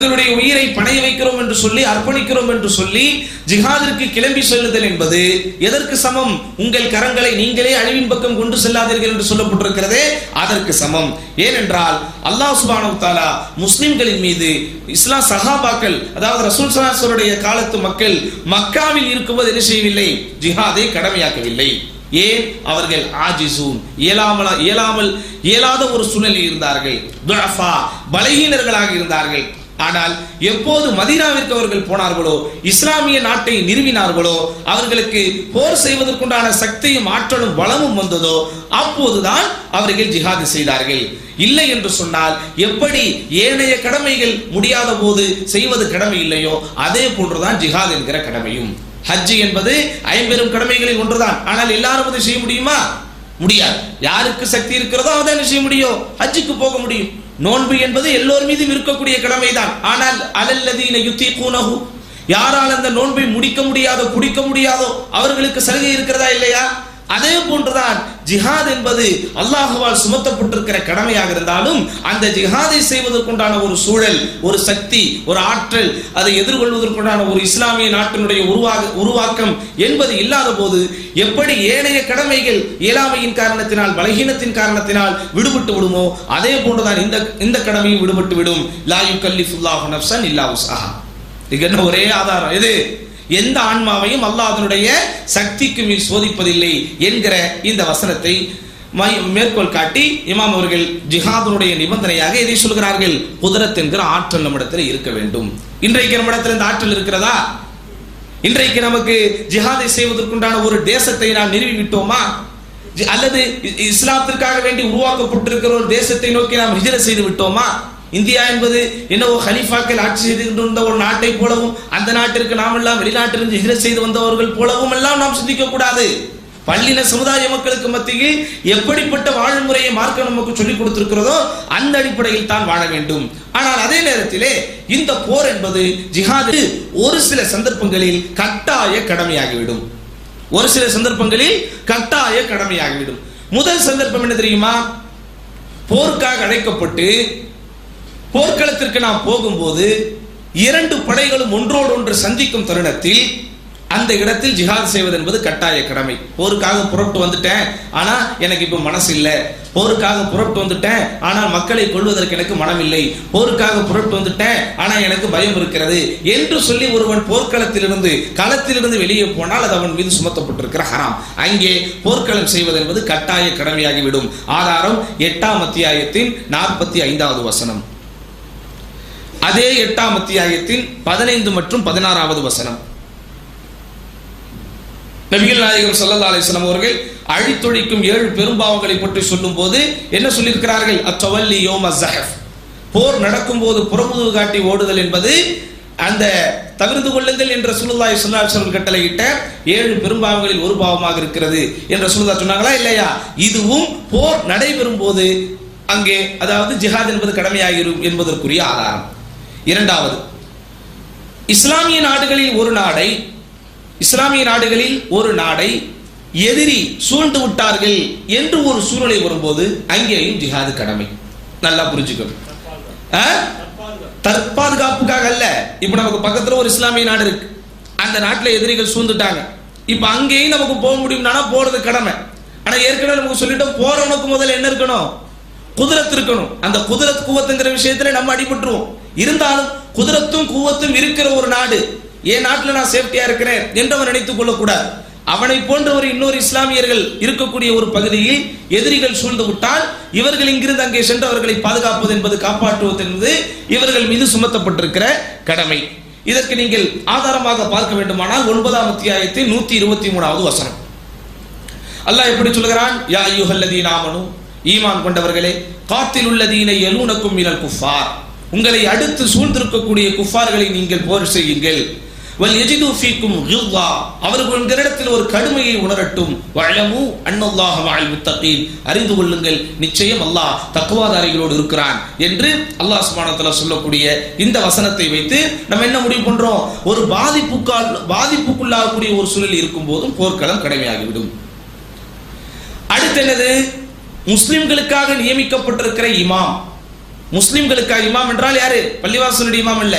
தங்களுடைய உயிரை பணைய வைக்கிறோம் என்று சொல்லி அர்ப்பணிக்கிறோம் என்று சொல்லி ஜிஹாதிற்கு கிளம்பி செல்லுதல் என்பது எதற்கு சமம் உங்கள் கரங்களை நீங்களே அழிவின் பக்கம் கொண்டு செல்லாதீர்கள் என்று சொல்லப்பட்டிருக்கிறதே அதற்கு சமம் ஏனென்றால் அல்லாஹ் சுப்ஹானஹு தஆலா முஸ்லிம்களின் மீது இஸ்லாம் சஹாபாக்கள் அதாவது ரசூல் சலாசருடைய காலத்து மக்கள் மக்காவில் இருக்கும்போது என்ன செய்யவில்லை ஜிஹாதை கடமையாக்கவில்லை ஏன் அவர்கள் ஆஜிசூன் இயலாமல் இயலாமல் இயலாத ஒரு சூழ்நிலையில் இருந்தார்கள் துஅஃபா பலகீனர்களாக இருந்தார்கள் ஆனால் எப்போது மதீனாவிற்கு அவர்கள் போனார்களோ இஸ்லாமிய நாட்டை நிறுவினார்களோ அவர்களுக்கு போர் செய்வதற்குண்டான சக்தியும் ஆற்றலும் பலமும் வந்ததோ அப்போதுதான் அவர்கள் ஜிஹாது செய்தார்கள் இல்லை என்று சொன்னால் எப்படி ஏனைய கடமைகள் முடியாத போது செய்வது கடமை இல்லையோ அதே போன்றுதான் ஜிஹாத் என்கிற கடமையும் ஹஜ் என்பது ஐம்பெரும் கடமைகளில் ஒன்றுதான் ஆனால் எல்லாரும் அதை செய்ய முடியுமா முடியாது யாருக்கு சக்தி இருக்கிறதோ அவன் தான் செய்ய முடியும் ஹஜ்ஜுக்கு போக முடியும் நோன்பு என்பது எல்லோர் மீதும் இருக்கக்கூடிய கடமைதான் ஆனால் அலல்லதீன யுத்தீகூனஹு யாரால் அந்த நோன்பை முடிக்க முடியாதோ குடிக்க முடியாதோ அவர்களுக்கு சலுகை இருக்கிறதா இல்லையா அதே போன்றுதான் ஜிஹாத் என்பது அல்லாஹுவால் சுமத்தப்பட்டிருக்கிற கடமையாக இருந்தாலும் அந்த ஜிஹாதை செய்வதற்குண்டான ஒரு சூழல் ஒரு சக்தி ஒரு ஆற்றல் அதை எதிர்கொள்வதற்குண்டான ஒரு இஸ்லாமிய நாட்டினுடைய உருவாக உருவாக்கம் என்பது இல்லாத போது எப்படி ஏனைய கடமைகள் இயலாமையின் காரணத்தினால் பலகீனத்தின் காரணத்தினால் விடுபட்டு விடுமோ அதே போன்றுதான் இந்த இந்த கடமையும் விடுபட்டு விடும் லா யுகல்லிஃபுல்லாஹு நஃப்ஸன் இல்லா உஸ்ஸாஹா இது என்ன ஒரே ஆதாரம் எது எந்த ஆன்மாவையும் அல்லாஹ் அதனுடைய சக்திக்கு மேல் சோதிப்பதில்லை என்கிற இந்த வசனத்தை மை- மேற்கோள் காட்டி இமாம் அவர்கள் ஜிஹாதுடைய நிபந்தனையாக இதை சொல்கிறார்கள் குதிரத் என்கிற ஆற்றல் நம்மிடத்தில் இருக்க வேண்டும் இன்றைக்கு நம்மிடத்தில் இந்த ஆற்றல் இருக்கிறதா இன்றைக்கு நமக்கு ஜிஹாதை செய்வதற்குண்டான ஒரு தேசத்தை நாம் நிறுவி விட்டோமா ஜி- அல்லது இ- இஸ்லாத்திற்காக வேண்டி உருவாக்கப்பட்டிருக்கிற ஒரு தேசத்தை நோக்கி நாம் ஹிஜர செய்து விட்டோமா இந்தியா என்பது என்னவோ ஹலீஃபாக்கள் ஆட்சி செய்து கொண்டிருந்த ஒரு நாட்டை போலவும் அந்த நாட்டிற்கு நாம் எல்லாம் வெளிநாட்டிலிருந்து ஹிஜர செய்து வந்தவர்கள் போலவும் எல்லாம் நாம் சிந்திக்க கூடாது பள்ளின சமுதாய மக்களுக்கு மத்தியில் எப்படிப்பட்ட வாழ்முறையை மார்க்க நமக்கு சொல்லிக் கொடுத்திருக்கிறதோ அந்த அடிப்படையில் தான் வாழ வேண்டும் ஆனால் அதே நேரத்திலே இந்த போர் என்பது ஜிஹாது ஒரு சில சந்தர்ப்பங்களில் கட்டாய கடமையாகிவிடும் ஒரு சில சந்தர்ப்பங்களில் கட்டாய கடமையாகிவிடும் முதல் சந்தர்ப்பம் என்ன தெரியுமா போருக்காக அழைக்கப்பட்டு போர்க்களத்திற்கு நாம் போகும்போது இரண்டு படைகளும் ஒன்றோடு ஒன்று சந்திக்கும் தருணத்தில் அந்த இடத்தில் ஜிஹாத் செய்வது என்பது கட்டாய கடமை போருக்காக புறப்பட்டு வந்துட்டேன் ஆனா எனக்கு இப்ப மனசு இல்லை போருக்காக புறப்பட்டு வந்துட்டேன் ஆனால் மக்களை கொள்வதற்கு எனக்கு மனம் இல்லை போருக்காக புறப்பட்டு வந்துட்டேன் ஆனா எனக்கு பயம் இருக்கிறது என்று சொல்லி ஒருவன் போர்க்களத்திலிருந்து களத்திலிருந்து வெளியே போனால் அது அவன் மீது சுமத்தப்பட்டிருக்கிற ஹராம் அங்கே போர்க்களம் செய்வது என்பது கட்டாய கடமையாகிவிடும் ஆதாரம் எட்டாம் அத்தியாயத்தின் நாற்பத்தி ஐந்தாவது வசனம் அதே எட்டாம் அத்தியாயத்தின் பதினைந்து மற்றும் பதினாறாவது வசனம் நபிகள் நாயகம் ஸல்லல்லாஹு அலைஹி வஸல்லம் அவர்கள் அழித்தொழிக்கும் ஏழு பெரும்பாவங்களை பற்றி சொல்லும்போது என்ன சொல்லியிருக்கிறார்கள் அத்தவல்லி யோம ஜஹஃப் போர் நடக்கும்போது புறமுதுகு காட்டி ஓடுதல் என்பது அந்த தவிர்த்து கொள்ளுங்கள் என்ற சுல்லாய் சுல்லாசர்கள் கட்டளையிட்ட ஏழு பெரும்பாவங்களில் ஒரு பாவமாக இருக்கிறது என்ற சுல்லா சொன்னாங்களா இல்லையா இதுவும் போர் நடைபெறும் போது அங்கே அதாவது ஜிஹாத் என்பது கடமையாகிரும் என்பதற்குரிய ஆதாரம் இரண்டாவது இஸ்லாமிய நாடுகளில் ஒரு நாடை இஸ்லாமிய நாடுகளில் ஒரு நாடை எதிரி சூழ்ந்து விட்டார்கள் என்று ஒரு சூழ்நிலை வரும்போது அங்கேயும் ஜிஹாது கடமை நல்லா புரிஞ்சுக்கணும் ஆ? தற்பாதுகாப்புக்காக அல்ல இப்ப நமக்கு பக்கத்துல ஒரு இஸ்லாமிய நாடு இருக்கு அந்த நாட்டுல எதிரிகள் சூழ்ந்துட்டாங்க இப்ப அங்கேயும் நமக்கு போக முடியும்னா போறது கடமை ஆனா ஏற்கனவே நமக்கு சொல்லிட்டோம் போறவனுக்கு முதல்ல என்ன இருக்கணும் குதிரத் இருக்கணும் அந்த குதிரத் கூவத்துங்கிற விஷயத்துல நம்ம அடிபட்டுருவோம் இருந்தாலும் குதிரத்தும் கூவத்தும் இருக்கிற ஒரு நாடு என் நாட்டுல நான் சேஃப்டியா இருக்கிறேன் என்று அவன் நினைத்துக் கொள்ளக்கூடாது அவனை போன்ற ஒரு இன்னொரு இஸ்லாமியர்கள் இருக்கக்கூடிய ஒரு பகுதியில் எதிரிகள் சூழ்ந்து விட்டால் இவர்கள் இங்கிருந்து அங்கே சென்று அவர்களை பாதுகாப்பது என்பது காப்பாற்றுவது என்பது இவர்கள் மீது சுமத்தப்பட்டிருக்கிற கடமை இதற்கு நீங்கள் ஆதாரமாக பார்க்க வேண்டுமானால் ஒன்பதாம் அத்தியாயத்தில் நூத்தி இருபத்தி மூணாவது வசனம் அல்லாஹ் எப்படி சொல்கிறான் யா ஐயுஹல்லதீன ஆமனு ஈமான் கொண்டவர்களே காத்தில் உள்ளதீனை எலூனக்கும் மினல் குஃபார் உங்களை அடுத்து சூழ்ந்திருக்கக்கூடிய குஃபார்களை நீங்கள் போர் செய்யுங்கள் வல் எஜிது ஃபீக்கும் கில்வா அவர்கள் உங்களிடத்தில் ஒரு கடுமையை உணரட்டும் வழமு அன்னல்லாஹ மஅல் முத்தகீன் அறிந்து கொள்ளுங்கள் நிச்சயம் அல்லாஹ் தக்குவாதாரிகளோடு இருக்கிறான் என்று அல்லாஹ் சுப்ஹானஹு வ தஆலா சொல்லக்கூடிய இந்த வசனத்தை வைத்து நம்ம என்ன முடிவு பண்றோம் ஒரு பாதிப்புக்கால் பாதிப்புக்குள்ளாகக்கூடிய ஒரு சூழல் இருக்கும் போதும் போர்க்களம் கடமையாகிவிடும் அடுத்து என்னது முஸ்லிம்களுக்காக நியமிக்கப்பட்டிருக்கிற இமாம் முஸ்லிம்களுக்காக இமாம் என்றால் யாரு பள்ளிவாசலுடைய இமாம் இல்ல